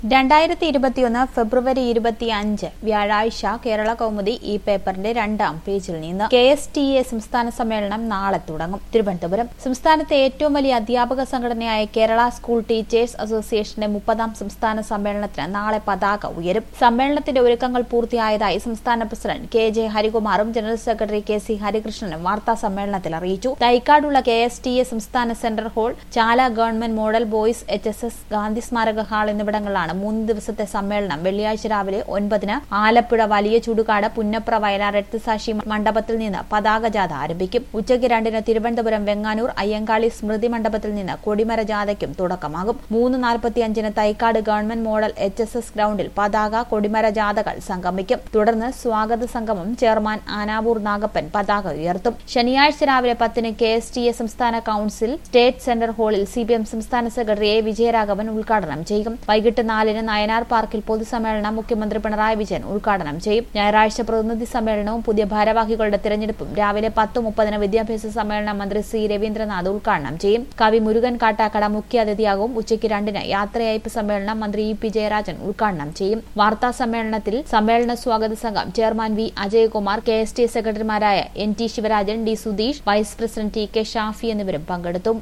രണ്ടായിരത്തി ഇരുപത്തിയൊന്ന് ഫെബ്രുവരി ഇരുപത്തി അഞ്ച് വ്യാഴാഴ്ച കേരള കൗമുദി ഈ പേപ്പറിന്റെ രണ്ടാം പേജിൽ നിന്ന് കെ എസ് ടി എ സംസ്ഥാന സമ്മേളനം നാളെ തുടങ്ങും തിരുവനന്തപുരം സംസ്ഥാനത്തെ ഏറ്റവും വലിയ അധ്യാപക സംഘടനയായ കേരള സ്കൂൾ ടീച്ചേഴ്സ് അസോസിയേഷന്റെ മുപ്പതാം സംസ്ഥാന സമ്മേളനത്തിന് നാളെ പതാക ഉയരും സമ്മേളനത്തിന്റെ ഒരുക്കങ്ങൾ പൂർത്തിയായതായി സംസ്ഥാന പ്രസിഡന്റ് കെ ജെ ഹരികുമാറും ജനറൽ സെക്രട്ടറി കെ സി ഹരികൃഷ്ണനും വാർത്താ സമ്മേളനത്തിൽ അറിയിച്ചു തൈക്കാടുള്ള കെ എസ് ടി എ സംസ്ഥാന centre hall Chala government model boys H S S Gandhi സ്മാരക ഹാൾ എന്നിവിടങ്ങളിലാണ് മൂന്ന് ദിവസത്തെ സമ്മേളനം വെള്ളിയാഴ്ച രാവിലെ ഒൻപതിന് ആലപ്പുഴ വലിയ ചുടുകാട് പുന്നപ്ര വയലാർ രക്തസാക്ഷി മണ്ഡപത്തിൽ നിന്ന് പതാക ജാഥ ആരംഭിക്കും ഉച്ചയ്ക്ക് രണ്ടിന് തിരുവനന്തപുരം വെങ്ങാനൂർ അയ്യങ്കാളി സ്മൃതി മണ്ഡപത്തിൽ നിന്ന് കൊടിമര ജാഥയ്ക്കും തുടക്കമാകും മൂന്ന് നാൽപ്പത്തിയഞ്ചിന് തൈക്കാട് government model H S S ഗ്രൌണ്ടിൽ പതാക കൊടിമര ജാഥകൾ സംഗമിക്കും തുടർന്ന് സ്വാഗത സംഗമം ചെയർമാൻ ആനാവൂർ നാഗപ്പൻ പതാക ഉയർത്തും ശനിയാഴ്ച രാവിലെ പത്തിന് കെ എസ് ടി എ സംസ്ഥാന കൌൺസിൽ സ്റ്റേറ്റ് സെന്റർ ഹാളിൽ സി പി എം സംസ്ഥാന സെക്രട്ടറി എ വിജയരാഘവൻ ഉദ്ഘാടനം ചെയ്യും വൈകിട്ട് നാലിന് നയനാർ പാർക്കിൽ പൊതുസമ്മേളനം മുഖ്യമന്ത്രി പിണറായി വിജയൻ ഉദ്ഘാടനം ചെയ്യും ഞായറാഴ്ച പ്രതിനിധി സമ്മേളനവും പുതിയ ഭാരവാഹികളുടെ തിരഞ്ഞെടുപ്പും രാവിലെ പത്ത് മുപ്പതിന് വിദ്യാഭ്യാസ സമ്മേളനം മന്ത്രി സി രവീന്ദ്രനാഥ് ഉദ്ഘാടനം ചെയ്യും കവി മുരുകൻ കാട്ടാക്കട മുഖ്യാതിഥിയാകും ഉച്ചയ്ക്ക് രണ്ടിന് യാത്രയയപ്പ് സമ്മേളനം മന്ത്രി ഇ പി ജയരാജൻ ഉദ്ഘാടനം ചെയ്യും വാർത്താ സമ്മേളനത്തിൽ സമ്മേളന സ്വാഗത സംഘം chairman V Ajayakumar K S T സെക്രട്ടറിമാരായ N T Sivarajan D Sudheesh vice president T K Shafi എന്നിവരും പങ്കെടുത്തു